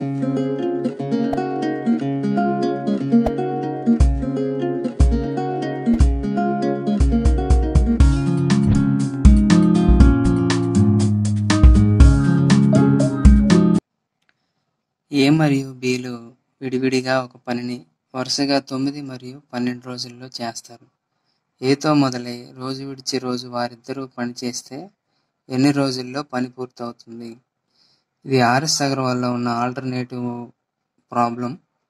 ఏ మరియు బిలు విడివిడిగా ఒక పనిని వరుసగా తొమ్మిది మరియు పన్నెండు రోజుల్లో చేస్తారు. ఏతో మొదలై రోజు విడిచి రోజు వారిద్దరూ పనిచేస్తే ఎన్ని రోజుల్లో పని పూర్తవుతుంది? ఇది ఆర్ఎస్ అగర్వాల్లో ఉన్న ఆల్టర్నేటివ్ ప్రాబ్లం.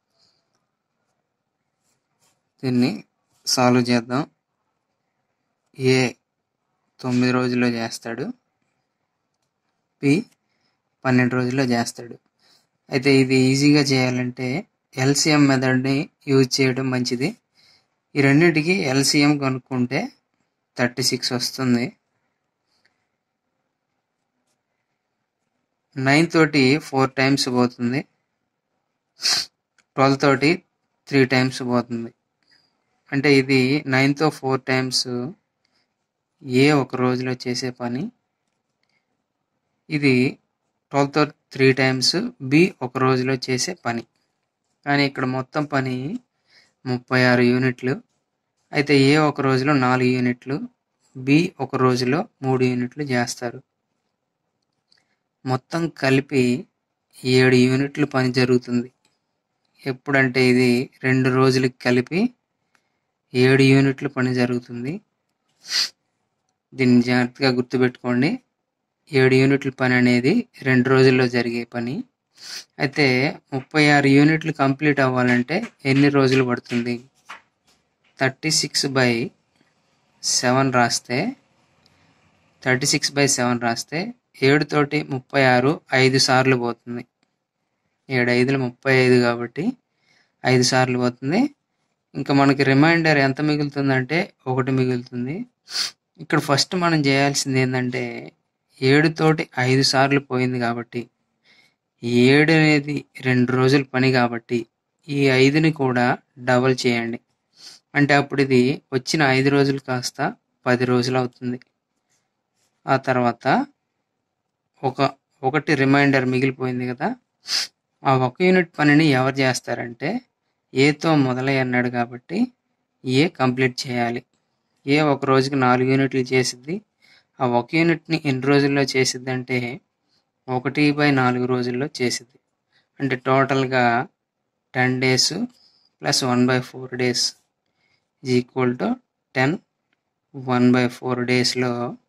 దీన్ని సాల్వ్ చేద్దాం. ఏ తొమ్మిది రోజుల్లో చేస్తాడు. బి పన్నెండు రోజుల్లో చేస్తాడు. అయితే ఇది ఈజీగా చేయాలంటే ఎల్సిఎం మెథడ్ని యూజ్ చేయడం మంచిది. ఈ రెండింటికి ఎల్సిఎం కనుక్కుంటే థర్టీ సిక్స్ వస్తుంది. నైన్ తోటి ఫోర్ టైమ్స్ పోతుంది. ట్వెల్వ్ తోటి త్రీ టైమ్స్ పోతుంది. అంటే ఇది నైన్తో ఫోర్ టైమ్స్ ఏ ఒక రోజులో చేసే పని. ఇది ట్వెల్వ్తో త్రీ టైమ్స్ బి ఒక రోజులో చేసే పని. కానీ ఇక్కడ మొత్తం పని ముప్పై ఆరు యూనిట్లు. అయితే ఏ ఒక రోజులో నాలుగు యూనిట్లు, బి ఒక రోజులో మూడు యూనిట్లు చేస్తారు. మొత్తం కలిపి ఏడు యూనిట్లు పని జరుగుతుంది. ఎప్పుడంటే ఇది రెండు రోజులకి కలిపి ఏడు యూనిట్లు పని జరుగుతుంది. దీన్ని జాగ్రత్తగా గుర్తుపెట్టుకోండి. ఏడు యూనిట్ల పని అనేది రెండు రోజుల్లో జరిగే పని. అయితే ముప్పై ఆరు యూనిట్లు కంప్లీట్ అవ్వాలంటే ఎన్ని రోజులు పడుతుంది? థర్టీ సిక్స్ బై సెవెన్ రాస్తే థర్టీ సిక్స్ బై సెవెన్ రాస్తే ఏడు తోటి ముప్పై ఆరు ఐదు సార్లు పోతుంది. ఏడు ఐదులు ముప్పై ఐదు కాబట్టి ఐదు సార్లు పోతుంది. ఇంకా మనకి రిమైండర్ ఎంత మిగులుతుందంటే ఒకటి మిగులుతుంది. ఇక్కడ ఫస్ట్ మనం చేయాల్సింది ఏంటంటే ఏడు తోటి ఐదు సార్లు పోయింది కాబట్టి ఏడు అనేది రెండు రోజుల పని కాబట్టి ఈ ఐదుని కూడా డబల్ చేయండి. అంటే అప్పుడు ఇది వచ్చిన ఐదు రోజులు కాస్త పది రోజులు అవుతుంది. ఆ తర్వాత ఒక ఒకటి రిమైండర్ మిగిలిపోయింది కదా ఆ ఒక యూనిట్ పనిని ఎవరు చేస్తారంటే ఏతో మొదలై అన్నాడు కాబట్టి ఏ కంప్లీట్ చేయాలి. ఏ ఒక రోజుకి నాలుగు యూనిట్లు చేసిద్ది. ఆ ఒక యూనిట్ని ఎన్ని రోజుల్లో చేసిద్ది అంటే ఒకటి బై నాలుగు రోజుల్లో చేసిద్ది. అంటే టోటల్గా ten days plus one by four days is equal to ten one by four డేస్లో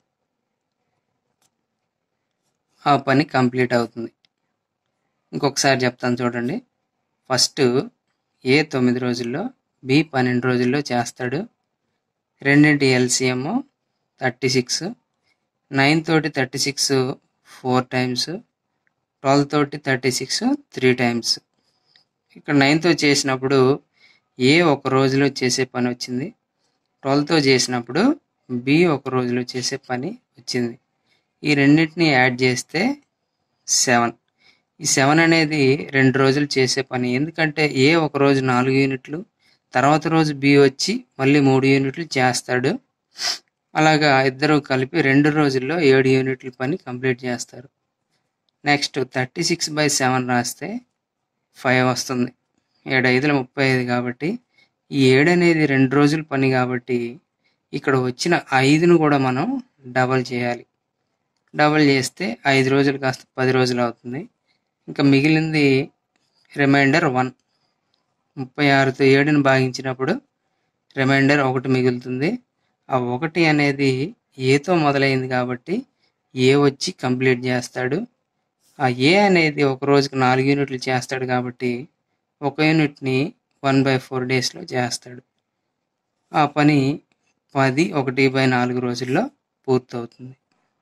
ఆ పని కంప్లీట్ అవుతుంది. ఇంకొకసారి చెప్తాను చూడండి. ఫస్ట్ ఏ తొమ్మిది రోజుల్లో బి పన్నెండు రోజుల్లో చేస్తాడు. రెండింటి ఎల్సిఎం థర్టీ సిక్స్ నైన్ తోటి thirty six four times twelve తోటి థర్టీ సిక్స్ త్రీ టైమ్స్ ఇక్కడ నైన్తో చేసినప్పుడు ఏ ఒక రోజులో చేసే పని వచ్చింది. ట్వెల్వ్తో చేసినప్పుడు బి ఒక రోజులో చేసే పని వచ్చింది. ఈ రెండింటిని యాడ్ చేస్తే సెవెన్ ఈ సెవెన్ అనేది రెండు రోజులు చేసే పని. ఎందుకంటే ఏ ఒక రోజు నాలుగు యూనిట్లు తర్వాత రోజు బి వచ్చి మళ్ళీ మూడు యూనిట్లు చేస్తాడు. అలాగా ఇద్దరు కలిపి రెండు రోజుల్లో ఏడు యూనిట్ల పని కంప్లీట్ చేస్తారు. Next thirty six by seven రాస్తే ఫైవ్ వస్తుంది. ఏడు ఐదుల ముప్పై ఐదు కాబట్టి ఈ ఏడు అనేది రెండు రోజుల పని కాబట్టి ఇక్కడ వచ్చిన ఐదును కూడా మనం డబల్ చేయాలి. డబల్ చేస్తే ఐదు రోజులు కాస్త పది రోజులు అవుతుంది. ఇంకా మిగిలింది రిమైండర్ వన్ ముప్పై ఆరుతో ఏడుని భాగించినప్పుడు రిమైండర్ ఒకటి మిగులుతుంది. ఆ ఒకటి అనేది ఏతో మొదలైంది కాబట్టి ఏ వచ్చి కంప్లీట్ చేస్తాడు. ఆ ఏ అనేది ఒక రోజుకి నాలుగు యూనిట్లు చేస్తాడు కాబట్టి ఒక యూనిట్ని వన్ బై ఫోర్ డేస్లో చేస్తాడు. ఆ పని పది ఒకటి బై నాలుగు రోజుల్లో పూర్తవుతుంది.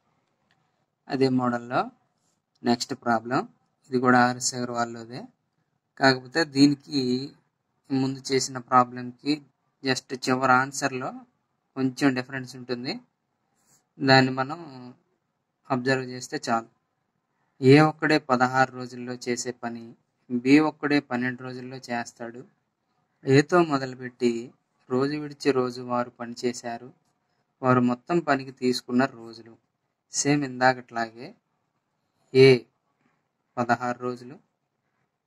అదే మోడల్లో నెక్స్ట్ ప్రాబ్లం ఇది కూడా ఆర్ఎస్ అగర్వాల్లోదే కాకపోతే దీనికి ముందు చేసిన ప్రాబ్లంకి జస్ట్ చివరి ఆన్సర్లో కొంచెం డిఫరెన్స్ ఉంటుంది. దాన్ని మనం అబ్జర్వ్ చేస్తే చాలు. ఏ ఒక్కడే పదహారు రోజుల్లో చేసే పని బి ఒక్కడే పన్నెండు రోజుల్లో చేస్తాడు. ఏతో మొదలుపెట్టి రోజు విడిచి రోజు వారు పనిచేశారు. వారు మొత్తం పనికి తీసుకున్న రోజులు సేమ్ ఇందాకట్లాగే ఏ పదహారు రోజులు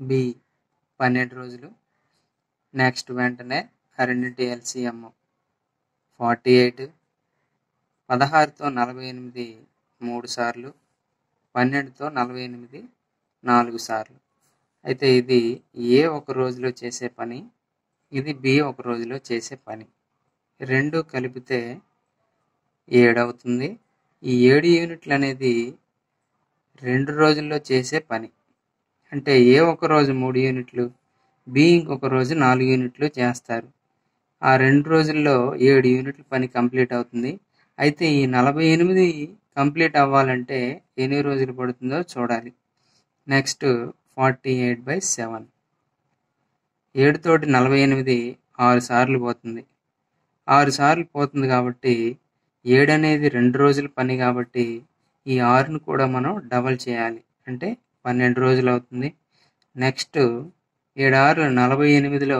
బి పన్నెండు రోజులు నెక్స్ట్ వెంటనే ఆ రెండింటి ఎల్సిఎం ఫార్టీ ఎయిట్ పదహారుతో నలభై ఎనిమిది మూడు సార్లు పన్నెండుతో నలభై ఎనిమిది నాలుగు సార్లు అయితే ఇది ఏ ఒక రోజులో చేసే పని ఇది బి ఒక రోజులో చేసే పని రెండు కలిపితే ఏడు అవుతుంది ఈ ఏడు యూనిట్లు అనేది రెండు రోజుల్లో చేసే పని అంటే ఏ ఒక రోజు మూడు యూనిట్లు బి ఇంకొక రోజు నాలుగు యూనిట్లు చేస్తారు ఆ రెండు రోజుల్లో ఏడు యూనిట్ల పని కంప్లీట్ అవుతుంది అయితే ఈ నలభై ఎనిమిది కంప్లీట్ అవ్వాలంటే ఎన్ని రోజులు పడుతుందో చూడాలి next forty eight by seven ఏడుతోటి నలభై ఎనిమిది ఆరు సార్లు పోతుంది ఆరు సార్లు పోతుంది కాబట్టి ఏడు అనేది రెండు రోజుల పని కాబట్టి ఈ ఆరును కూడా మనం డబల్ చేయాలి అంటే పన్నెండు రోజులు అవుతుంది నెక్స్ట్ ఏడు ఆరు నలభై ఎనిమిదిలో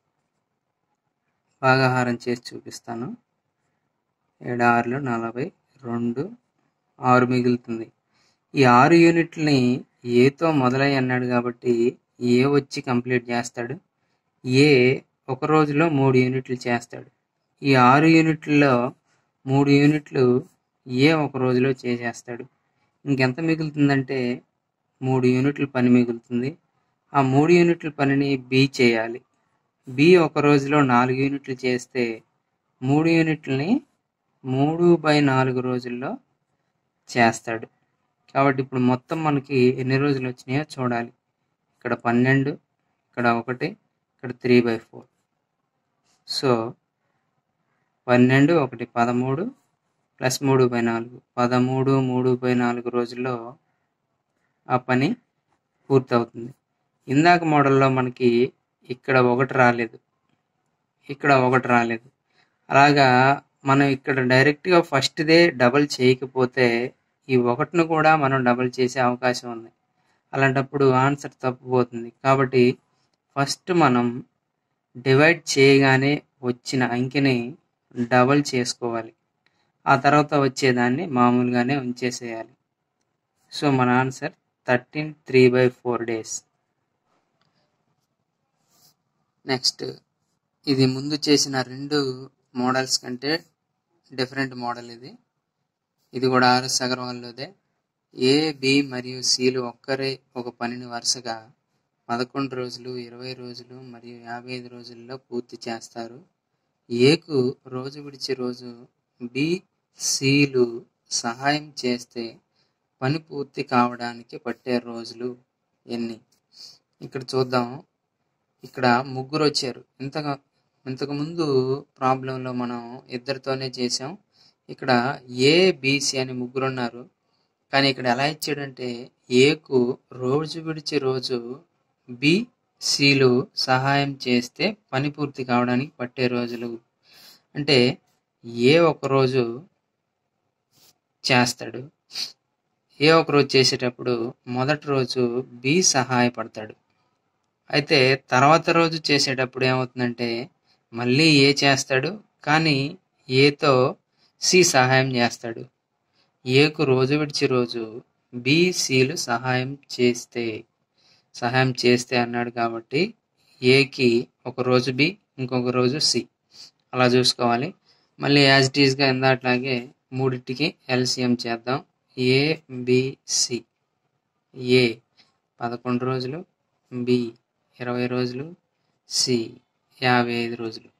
భాగాహారం చేసి చూపిస్తాను ఏడు ఆరులు నలభై రెండు ఆరు మిగులుతుంది ఈ ఆరు యూనిట్లని ఏతో మొదలై అన్నాడు కాబట్టి ఏ వచ్చి కంప్లీట్ చేస్తాడు ఏ ఒక రోజులో మూడు యూనిట్లు చేస్తాడు ఈ ఆరు యూనిట్లలో మూడు యూనిట్లు ఏ ఒక రోజులో చేసేస్తాడు ఇంకెంత మిగులుతుందంటే మూడు యూనిట్ల పని మిగులుతుంది ఆ మూడు యూనిట్ల పనిని బి చేయాలి బి ఒక రోజులో నాలుగు యూనిట్లు చేస్తే మూడు యూనిట్లని మూడు బై నాలుగు రోజుల్లో చేస్తాడు కాబట్టి ఇప్పుడు మొత్తం మనకి ఎన్ని రోజులు వచ్చినాయో చూడాలి ఇక్కడ పన్నెండు ఇక్కడ ఒకటి ఇక్కడ త్రీ బై ఫోర్ సో పన్నెండు ఒకటి పదమూడు ప్లస్ మూడు బై నాలుగు పదమూడు మూడు బై నాలుగు రోజుల్లో ఆ పని పూర్తవుతుంది ఇందాక మోడల్లో మనకి ఇక్కడ ఒకటి రాలేదు ఇక్కడ ఒకటి రాలేదు అలాగా మనం ఇక్కడ డైరెక్ట్గా ఫస్ట్దే డబల్ చేయకపోతే ఈ ఒకటిని కూడా మనం డబల్ చేసే అవకాశం ఉంది అలాంటప్పుడు ఆన్సర్ తప్పిపోతుంది కాబట్టి ఫస్ట్ మనం డివైడ్ చేయగానే వచ్చిన అంకెని డబల్ చేసుకోవాలి ఆ తర్వాత వచ్చేదాన్ని మామూలుగానే ఉంచేసేయాలి సో మన answer thirteen three by four days next ఇది ముందు చేసిన రెండు మోడల్స్ కంటే డిఫరెంట్ మోడల్ ఇది ఇది కూడా ఆర్ఎస్ అగర్వాల్లోదే ఏ బి మరియు సిలు ఒక్కరే ఒక పనిని వరుసగా పదకొండు రోజులు ఇరవై రోజులు మరియు యాభై ఐదు రోజుల్లో పూర్తి చేస్తారు ఏకు రోజు విడిచి రోజు బి సిలు సహాయం చేస్తే పని పూర్తి కావడానికి పట్టే రోజులు ఎన్ని ఇక్కడ చూద్దాం ఇక్కడ ముగ్గురు వచ్చారు ఇంతగా ఇంతకు ముందు ప్రాబ్లంలో మనం ఇద్దరితోనే చేసాం ఇక్కడ ఏ బిసి అని ముగ్గురు ఉన్నారు కానీ ఇక్కడ ఎలా ఇచ్చాడంటే ఏకు రోజు విడిచి రోజు బి సిలు సహాయం చేస్తే పని పూర్తి కావడానికి పట్టే రోజులు అంటే ఏ ఒక రోజు చేస్తాడు ఏ ఒక రోజు చేసేటప్పుడు మొదటి రోజు బి సహాయపడతాడు అయితే తర్వాత రోజు చేసేటప్పుడు ఏమవుతుందంటే మళ్ళీ ఏ చేస్తాడు కానీ ఏతో సి సహాయం చేస్తాడు ఏకు రోజు విడిచి రోజు బి సిలు సహాయం చేస్తే సహాయం చేస్తే అన్నాడు కాబట్టి ఏకి ఒక రోజు బి ఇంకొక రోజు సి అలా చూసుకోవాలి మళ్ళీ యాజ్ ఇట్ ఈస్గా ఇందాట్లాగే మూడింటికి ఎల్సిఎం చేద్దాం ఏ బి సి ఏ పదకొండు రోజులు బి ఇరవై రోజులు సి యాభై ఐదు రోజులు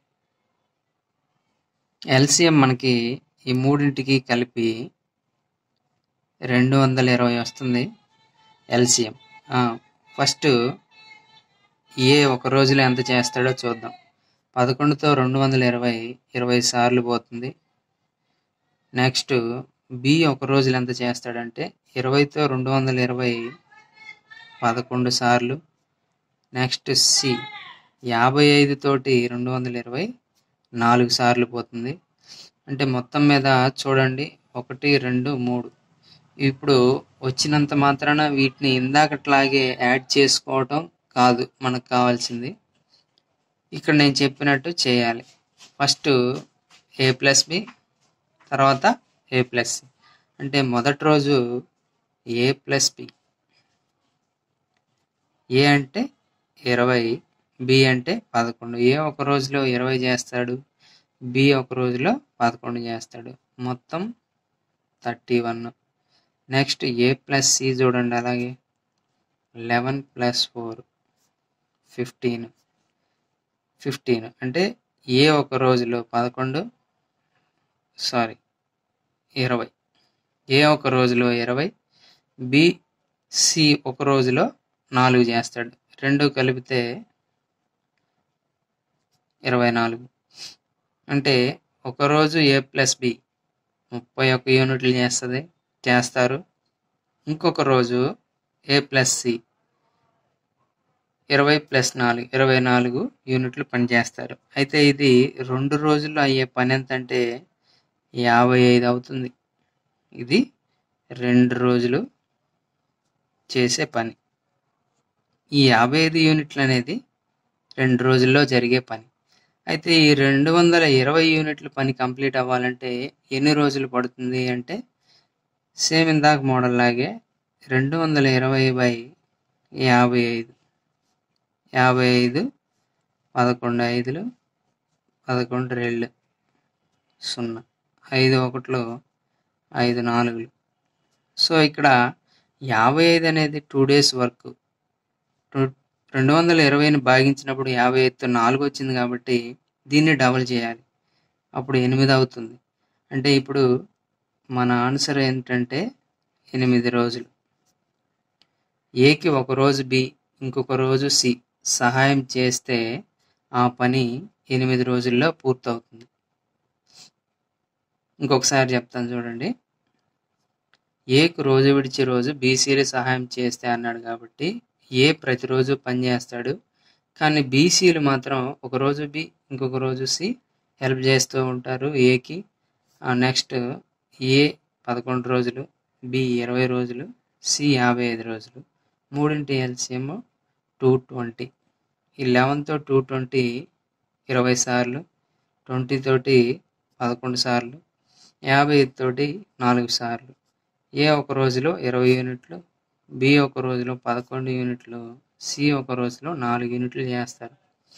ఎల్సిఎం మనకి ఈ మూడింటికి కలిపి రెండు వందల ఇరవై వస్తుంది ఎల్సిఎం ఫస్ట్ ఏ ఒక రోజులో ఎంత చేస్తాడో చూద్దాం పదకొండుతో రెండు వందల ఇరవై ఇరవై సార్లు పోతుంది నెక్స్ట్ బి ఒక రోజులో ఎంత చేస్తాడంటే ఇరవైతో రెండు వందల ఇరవై పదకొండు సార్లు నెక్స్ట్ సి యాభై ఐదు తోటి రెండు వందల ఇరవై నాలుగు సార్లు పోతుంది అంటే మొత్తం మీద చూడండి ఒకటి రెండు మూడు ఇప్పుడు వచ్చినంత మాత్రాన వీటిని ఇందాకట్లాగే యాడ్ చేసుకోవటం కాదు మనకు కావాల్సింది ఇక్కడ నేను చెప్పినట్టు చేయాలి ఫస్ట్ ఏ ప్లస్ బి తర్వాత ఏ ప్లస్ అంటే మొదటి రోజు ఏ ప్లస్ బి ఏ అంటే ఇరవై బి అంటే పదకొండు ఏ ఒక రోజులో ఇరవై చేస్తాడు బి ఒక రోజులో పదకొండు చేస్తాడు మొత్తం thirty one next A plus C చూడండి అలాగే eleven plus four fifteen fifteen అంటే ఏ ఒక రోజులో పదకొండు సారీ ఇరవై ఏ ఒక రోజులో ఇరవై బి సి ఒక రోజులో నాలుగు చేస్తాడు రెండు కలిపితే ఇరవై నాలుగు అంటే ఒక రోజు ఏ ప్లస్ బి ముప్పై ఒక్క యూనిట్లు చేస్తుంది చేస్తారు ఇంకొక రోజు ఏ ప్లస్ సి ఇరవై ప్లస్ నాలుగు ఇరవై నాలుగు యూనిట్లు పనిచేస్తారు అయితే ఇది రెండు రోజుల్లో అయ్యే పని ఎంత అంటే యాభై ఐదు అవుతుంది ఇది రెండు రోజులు చేసే పని ఈ యాభై ఐదు యూనిట్లు అనేది రెండు రోజుల్లో జరిగే పని అయితే ఈ రెండు వందల ఇరవై యూనిట్లు పని కంప్లీట్ అవ్వాలంటే ఎన్ని రోజులు పడుతుంది అంటే సేమ్ ఇందాక మోడల్ లాగే రెండు వందల ఇరవై బై యాభై ఐదు యాభై ఐదు పదకొండు ఐదులు పదకొండు రెండు సున్నా ఐదు ఒకటిలో ఐదు నాలుగులు సో ఇక్కడ యాభై ఐదు అనేది టూ డేస్ వర్క్ టూ రెండు వందల ఇరవైని భాగించినప్పుడు యాభై ఐదుతో నాలుగు వచ్చింది కాబట్టి దీన్ని డబల్ చేయాలి అప్పుడు ఎనిమిది అవుతుంది అంటే ఇప్పుడు మన ఆన్సర్ ఏంటంటే ఎనిమిది రోజులు ఏకి ఒక రోజు బి ఇంకొక రోజు సి సహాయం చేస్తే ఆ పని ఎనిమిది రోజుల్లో పూర్తవుతుంది ఇంకొకసారి చెప్తాను చూడండి ఏకు రోజు విడిచి రోజు బీసీలు సహాయం చేస్తే అన్నాడు కాబట్టి ఏ ప్రతిరోజు పని చేస్తాడు కానీ బీసీలు మాత్రం ఒక రోజు బి ఇంకొక రోజు సి హెల్ప్ చేస్తూ ఉంటారు ఏకి నెక్స్ట్ ఏ పదకొండు రోజులు బి ఇరవై రోజులు సి యాభై ఐదు రోజులు మూడింటి ఎల్సిఎం టూ ట్వంటీ ఈ లెవెన్తో టూ ట్వంటీ ఇరవై సార్లు ట్వంటీ తోటి పదకొండు సార్లు యాభై ఐదు తోటి నాలుగు సార్లు ఏ ఒక రోజులో ఇరవై యూనిట్లు బి ఒక రోజులో పదకొండు యూనిట్లు సి ఒక రోజులో నాలుగు యూనిట్లు చేస్తారు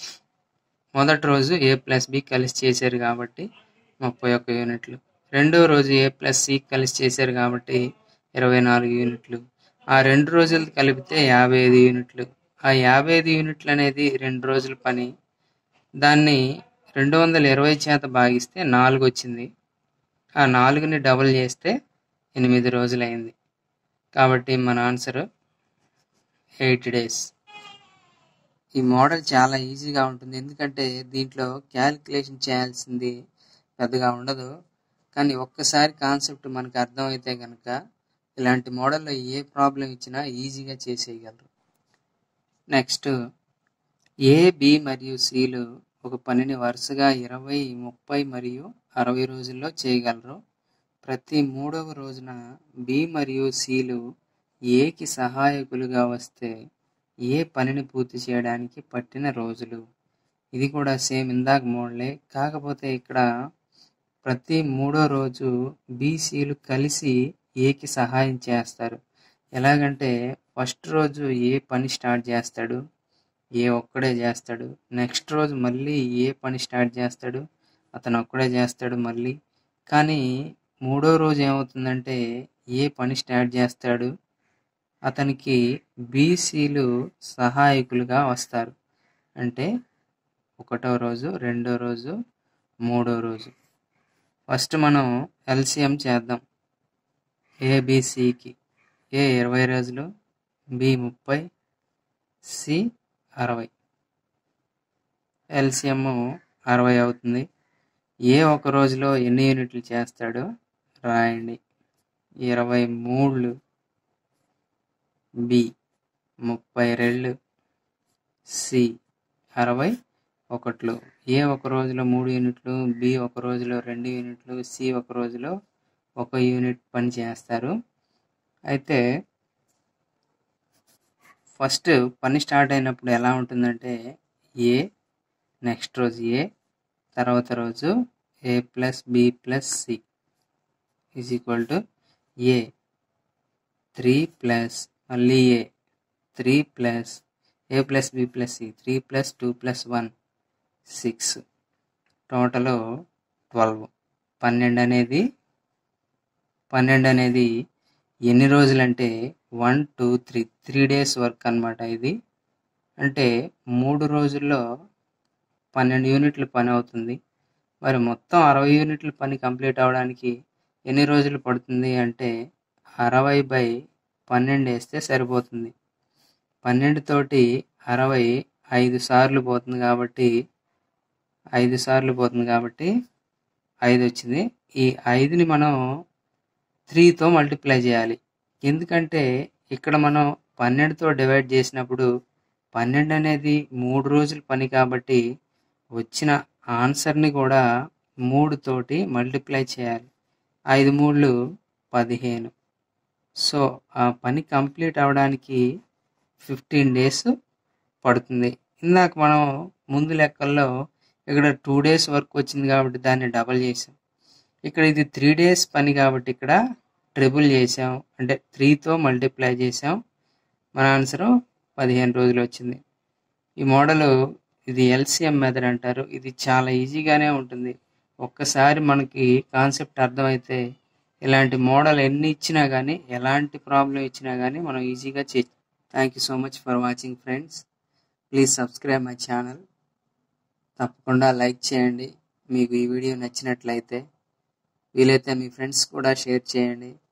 మొదటి రోజు ఏ ప్లస్ బి కలిసి చేశారు కాబట్టి ముప్పై ఒక్క యూనిట్లు రెండో రోజు ఏ ప్లస్ సి కలిసి చేశారు కాబట్టి ఇరవై నాలుగు యూనిట్లు ఆ రెండు రోజులు కలిపితే యాభై ఐదు యూనిట్లు ఆ యాభై ఐదు యూనిట్లు అనేది రెండు రోజుల పని దాన్ని రెండు వందల ఇరవై చేత భాగిస్తే నాలుగు వచ్చింది ఆ నాలుగుని డబుల్ చేస్తే ఎనిమిది రోజులైంది కాబట్టి మన ఆన్సర్ ఎయిట్ డేస్ ఈ మోడల్ చాలా ఈజీగా ఉంటుంది ఎందుకంటే దీంట్లో క్యాలిక్యులేషన్ చేయాల్సింది పెద్దగా ఉండదు కానీ ఒక్కసారి కాన్సెప్ట్ మనకు అర్థమైతే కనుక ఇలాంటి మోడల్లో ఏ ప్రాబ్లం ఇచ్చినా ఈజీగా చేసేయగలరు నెక్స్ట్ ఏ బి మరియు సిలు ఒక పనిని వరుసగా ఇరవై ముప్పై మరియు అరవై రోజుల్లో చేయగలరు ప్రతి మూడవ రోజున బి మరియు సిలు ఏకి సహాయకులుగా వస్తే ఏ పనిని పూర్తి చేయడానికి పట్టిన రోజులు ఇది కూడా సేమ్ ఇందాక మోడలే కాకపోతే ఇక్కడ ప్రతి మూడో రోజు బీసీలు కలిసి ఏకి సహాయం చేస్తారు ఎలాగంటే ఫస్ట్ రోజు ఏ పని స్టార్ట్ చేస్తాడు ఏ ఒక్కడే చేస్తాడు నెక్స్ట్ రోజు మళ్ళీ ఏ పని స్టార్ట్ చేస్తాడు అతను ఒక్కడే చేస్తాడు మళ్ళీ కానీ మూడో రోజు ఏమవుతుందంటే ఏ పని స్టార్ట్ చేస్తాడు అతనికి బీసీలు సహాయకులుగా వస్తారు అంటే ఒకటో రోజు రెండో రోజు మూడో రోజు ఫస్ట్ మనం ఎల్సిఎం చేద్దాం ఏబిసికి ఏ ఇరవై రోజులు బి ముప్పై సి అరవై ఎల్సిఎం అరవై అవుతుంది ఏ ఒక రోజులో ఎన్ని యూనిట్లు చేస్తాడో రాయండి ఇరవై మూడు బి ముప్పై రెండు సి అరవై ఒకట్లు ఏ ఒక రోజులో మూడు యూనిట్లు బి ఒక రోజులో రెండు యూనిట్లు సి ఒక రోజులో ఒక యూనిట్ పని చేస్తారు అయితే ఫస్ట్ పని స్టార్ట్ అయినప్పుడు ఎలా ఉంటుందంటే ఏ నెక్స్ట్ రోజు ఏ తర్వాత రోజు A plus B plus C is equal to A three plus మళ్ళీ A three plus A plus B plus C three plus two plus one six total twelve పన్నెండు అనేది పన్నెండు అనేది ఎన్ని రోజులంటే one two three three days work అనమాట ఇది అంటే మూడు రోజుల్లో పన్నెండు యూనిట్ల పని అవుతుంది మరి మొత్తం అరవై యూనిట్ల పని కంప్లీట్ అవడానికి ఎన్ని రోజులు పడుతుంది అంటే అరవై బై పన్నెండు వేస్తే సరిపోతుంది పన్నెండు తోటి అరవై ఐదు సార్లు పోతుంది కాబట్టి ఐదు సార్లు పోతుంది కాబట్టి ఐదు వచ్చింది ఈ ఐదుని మనం త్రీతో మల్టిప్లై చేయాలి ఎందుకంటే ఇక్కడ మనం పన్నెండుతో డివైడ్ చేసినప్పుడు పన్నెండు అనేది మూడు రోజుల పని కాబట్టి వచ్చిన ఆన్సర్ని కూడా మూడు తోటి మల్టిప్లై చేయాలి ఐదు మూడు పదిహేను సో ఆ పని కంప్లీట్ అవడానికి ఫిఫ్టీన్ డేస్ పడుతుంది ఇందాక మనం ముందు లెక్కల్లో ఇక్కడ టూ డేస్ వర్క్ వచ్చింది కాబట్టి దాన్ని డబల్ చేసాం ఇక్కడ ఇది త్రీ డేస్ పని కాబట్టి ఇక్కడ ట్రిపుల్ చేసాం అంటే త్రీతో మల్టిప్లై చేసాం మన ఆన్సరు పదిహేను రోజులు వచ్చింది ఈ మోడల్ ఇది ఎల్సిఎం మెథడ్ అంటారు ఇది చాలా ఈజీగానే ఉంటుంది ఒక్కసారి మనకి కాన్సెప్ట్ అర్థమైతే ఇలాంటి మోడల్ ఎన్ని ఇచ్చినా కానీ ఎలాంటి ప్రాబ్లం ఇచ్చినా కానీ మనం ఈజీగా చే thank you so much for watching friends please subscribe my channel తప్పకుండా లైక్ చేయండి మీకు ఈ వీడియో నచ్చినట్లయితే వీలైతే మీ ఫ్రెండ్స్ కూడా షేర్ చేయండి